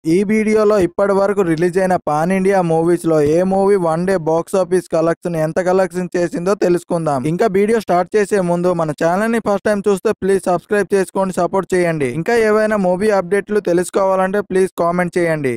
ఈ వీడియోలో ఇప్పటి వరకు రిలీజ్ అయిన పాన్ ఇండియా మూవీస్ లో ఏ movie one day box office collection ఎంత కలెక్షన్ చేసిందో తెలుసుకుందాం ఇంకా వీడియో స్టార్ట్ చేసే ముందు మన ఛానల్ ని ఫస్ట్ టైం చూస్తే ప్లీజ్ సబ్స్క్రైబ్ చేసుకోండి సపోర్ట్ చేయండి ఇంకా ఏవైనా మూవీ అప్డేట్లు తెలుసుకోవాలంటే ప్లీజ్ కామెంట్ చేయండి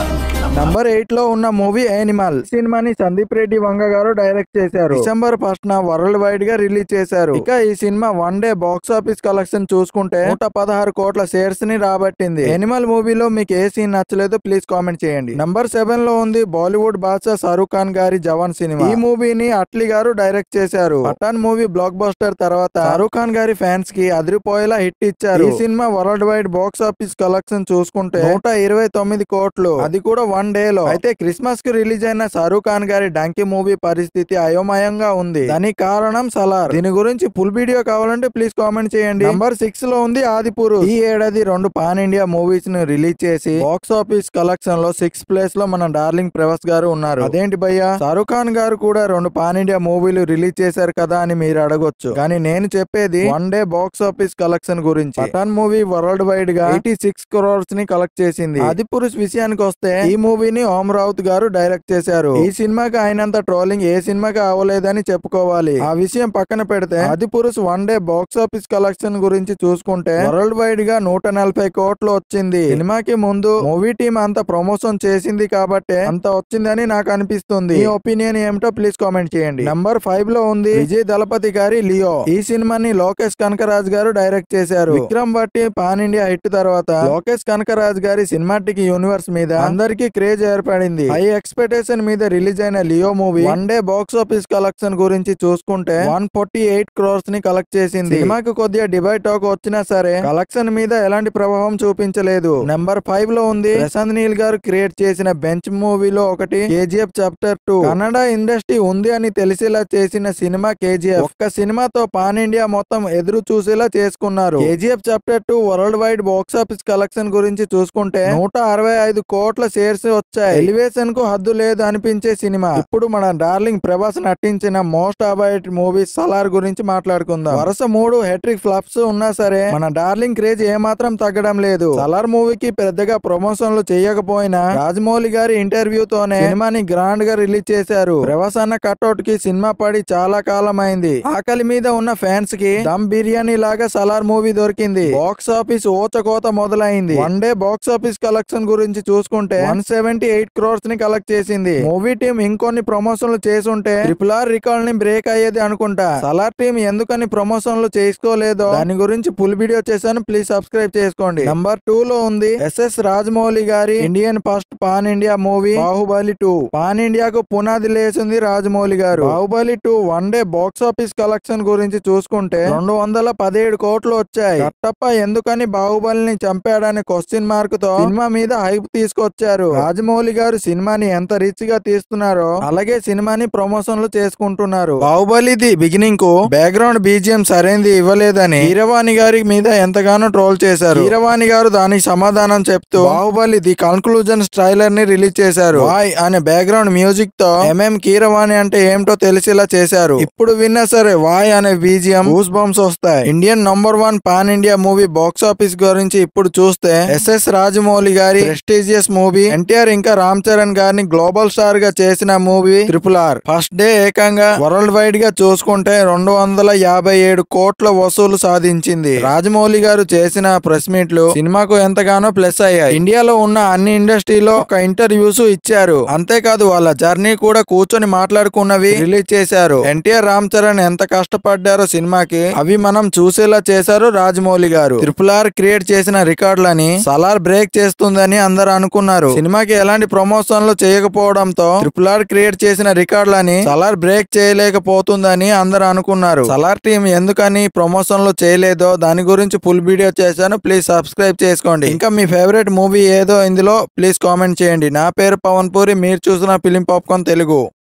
నంబర్ ఎయిట్ లో ఉన్న మూవీ యానిమల్ సినిమాని సందీప్ రెడ్డి వంగ గారు డైరెక్ట్ చేశారు డిసెంబర్ ఫస్ట్ న వరల్డ్ వైడ్ గా రిలీజ్ చేశారు ఇక ఈ సినిమా one day box office collection చూసుకుంటే నూట పదహారు కోట్ల షేర్స్ ని రాబట్టింది యానిమల్ మూవీలో మీకు ఏ సీన్ నచ్చలేదో ప్లీజ్ కామెంట్ చేయండి నంబర్ సెవెన్ లో ఉంది బాలీవుడ్ బాద్షా షారూక్ ఖాన్ గారి జవాన్ సినిమా ఈ మూవీని అట్లీ గారు డైరెక్ట్ చేశారు పఠాన్ మూవీ బ్లాక్ బస్టర్ తర్వాత షారూక్ ఖాన్ గారి ఫ్యాన్స్ కి అదిరిపోయేలా హిట్ ఇచ్చారు ఈ సినిమా world wide box office collection చూసుకుంటే నూట ఇరవై తొమ్మిది కోట్లు అది కూడా వన్ డే లో అయితే క్రిస్మస్ కి రిలీజ్ అయిన షారూక్ ఖాన్ గారి డంకీ మూవీ పరిస్థితి అయోమయంగా ఉంది దానికి కారణం సలార్ దీని గురించి ఫుల్ వీడియో కావాలంటే ప్లీజ్ కామెంట్ చేయండి నంబర్ సిక్స్ లో ఉంది ఆదిపురు ఈ ఏడాది రెండు పాన్ ఇండియా మూవీస్ ను రిలీజ్ చేసి బాక్స్ ఆఫీస్ కలెక్షన్ లో సిక్స్ ప్లేస్ లో మన డార్లింగ్ ప్రభాస్ గారు ఉన్నారు అదేంటి భయ్యా షారూక్ ఖాన్ గారు కూడా రెండు పాన్ ఇండియా మూవీలు రిలీజ్ చేశారు కదా అని మీరు అడగొచ్చు కానీ నేను చెప్పేది one day box office collection గురించి పఠాన్ మూవీ వరల్డ్ వైడ్ గా ఎయిటీ సిక్స్ క్రోర్స్ ని కలెక్ట్ చేసింది ఆది పురుష్ విషయానికి వస్తే ఈ మూవీని ఓం రావుత్ గారు డైరెక్ట్ చేశారు ఈ సినిమాకి అయినంత ట్రోలింగ్ ఏ సినిమాకి అవ్వలేదని చెప్పుకోవాలి ఆ విషయం పక్కన పెడితే Adipurush one day box office collection గురించి చూసుకుంటే వరల్డ్ వైడ్ గా నూట నలభై కోట్లు వచ్చింది సినిమాకి ముందు మూవీ టీం అంత ప్రమోషన్ చేసింది కాబట్టి అంత వచ్చిందని నాకు అనిపిస్తుంది మీ ఒపీనియన్ ఏమిటో ప్లీజ్ కామెంట్ చేయండి నంబర్ ఫైవ్ లో ఉంది విజయ్ దళపతి గారి లియో ఈ సినిమాని లోకేష్ కనకరాజ్ గారు డైరెక్ట్ చేశారు విక్రమ్ బట్టి పాన్ ఇండియా హిట్ తర్వాత లోకేష్ కనకరాజ్ గారి సినిమాటిక్ యూనివర్స్ మీద అందరికీ క్రేజ్ ఏర్పడింది హై ఎక్స్పెక్టేషన్ మీద రిలీజ్ అయిన Leo movie one day box office collection గురించి చూసుకుంటే వన్ ఫార్టీ ఎయిట్ క్రోర్స్ ని కలెక్ట్ చేసింది సినిమాకి కొద్దిగా డివైడ్ టాక్ వచ్చినా సరే కలెక్షన్ మీద ఎలాంటి ప్రభావం చూపించలేదు నెంబర్ ఫైవ్ లో ఉంది ప్రశాంత్ నీల్ గారు క్రియేట్ చేసిన బెంచ్ మూవీలో ఒకటి KGF chapter two Kannada industry ఉంది అని తెలిసేలా చేసిన సినిమా కేజీఎఫ్ ఒక్క సినిమాతో పాన్ ఇండియా మొత్తం ఎదురు చూసేలా చేసుకున్నారు KGF chapter two world wide box office collection గురించి చూసుకుంటే నూట అరవై ఐదు కోట్ల షేర్స్ వచ్చాయి ఎలివేషన్ కు హద్దు లేదు అనిపించే సినిమా ఇప్పుడు మన డార్లింగ్ ప్రభాస్ నటించిన మోస్ట్ అబాయిట్ మూవీ సలార్ గురించి మాట్లాడుకుందాం వరుస మూడు హెట్రిక్ ఫ్లాప్స్ ఉన్నా సరే మన డార్లింగ్ క్రేజ్ ఏమాత్రం తగ్గడం లేదు సలార్ మూవీకి పెద్దగా ప్రమోషన్లు చేయకపోయినా రాజమౌళి గారి ఇంటర్వ్యూతోనే సినిమాని గ్రాండ్ గా రిలీజ్ చేశారు ప్రభాస్ అన్న కట్అవుట్ కి సినిమా పడి చాలా కాలం అయింది ఆకలి మీద ఉన్న ఫ్యాన్స్ కి దమ్ బిర్యానీ లాగా సలార్ మూవీ దొరికింది బాక్స్ ఆఫీస్ ఓచకోత మొదలైంది one day box office collection గురించి చూసుకుంటే వన్ సెవెంటీ ఎయిట్ క్రోర్స్ ని కలెక్ట్ చేసింది మూవీ టీం ఇంకొన్ని ప్రమోషన్లు చేసుంటే ట్రిపుల్ ఆర్ రికార్డ్ ని బ్రేక్ అయ్యేది అనుకుంటా సలార్ టీం ఎందుకని ప్రమోషన్లు చేసుకోలేదో దాని గురించి ఫుల్ వీడియో చేశాను ప్లీజ్ సబ్స్క్రైబ్ చేసుకోండి నంబర్ టూ లో ఉంది ఎస్ఎస్ రాజమౌళి గారి Indian first pan India movie Baahubali two pan ఇండియాకు పునాది లేసింది Rajamouli garu Baahubali two one day box office collection గురించి చూసుకుంటే రెండు వందల పదిహేడు కోట్లు వచ్చాయి కట్టప్ప ఎందుకని బాహుబలిని చంపాడనే క్వశ్చన్ మార్క్ తో సినిమా మీద హైప్ తీసుకొచ్చారు రాజమౌళి గారు సినిమాని ఎంత రిచ్ గా తీస్తున్నారో అలాగే సినిమాని ప్రమోషన్లు చేసుకుంటున్నారు బాహుబలిది బిగినింగ్ కు బ్యాక్గ్రౌండ్ బీజిఎం సరైనది ఇవ్వలేదని హీరవాణి గారి మీద ఎంతగానో ట్రోల్ చేశారు హీరవాణి గారు దానికి సమాధానం చెప్తూ బాహుబలి ది కన్క్లూజన్ ట్రైలర్ ని రిలీజ్ చేశారు వాయ్ అనే బ్యాక్గ్రౌండ్ మ్యూజిక్ తో ఎంఎం కీరవాణి అంటే ఏమిటో తెలిసేలా చేశారు ఇప్పుడు విన్నా సరే వాయ్ అనే బీజిఎం గూస్ బంప్స్ వస్తాయి Indian number one pan India movie box office గురించి ఇప్పుడు చూస్తే ఎస్ఎస్ రాజమౌళి గారి ప్రెస్టీజియస్ మూవీ ఎన్టీఆర్ ఇంకా రామ్ చరణ్ గారిని గ్లోబల్ స్టార్ గా చేసిన movie triple R first day ఏకంగా వరల్డ్ వైడ్ గా చూసుకుంటే రెండు వందల యాభై ఏడు కోట్ల వసూలు సాధించింది రాజమౌళి గారు చేసిన ప్రెస్ మీట్లు సినిమాకు ఎంతగానో ప్లస్ అయ్యాయి ఇండియాలో ఉన్న అన్ని ఇండస్ట్రీలో ఒక ఇంటర్వ్యూస్ ఇచ్చారు అంతేకాదు వాళ్ళ జర్నీ కూడా కూర్చొని మాట్లాడుకున్నవి రిలీజ్ చేశారు ఎన్టీఆర్ రామ్ చరణ్ ఎంత కష్టపడ్డారో సినిమాకి అవి మనం చూసేలా చేశారు రాజమౌళి గారు ట్రిపుల్ ఆర్ క్రియేట్ చేసిన రికార్డులని సలార్ బ్రేక్ చేస్తుందని అందరు అనుకున్నారు సినిమాకి ఎలాంటి ప్రమోషన్లు చేయకపోవడంతో ట్రిపుల్ ఆర్ క్రియేట్ చేసిన రికార్డులని సలార్ బ్రేక్ చేయలేకపోతుందని అందరు అనుకున్నారు సలార్ టీం ఎందుకని ప్రమోషన్లు చేయలేదో దాని గురించి ఫుల్ వీడియో చేశాను ప్లీజ్ సబ్స్క్రైబ్ చేసుకోండి ఇంకా మీ ఫేవరెట్ మూవీ ఏదో ఇందులో ప్లీజ్ కామెంట్ చేయండి నా పేరు పవన్ పూరి మీరు చూసిన ఫిలిం పాప్కార్న్ తెలుగు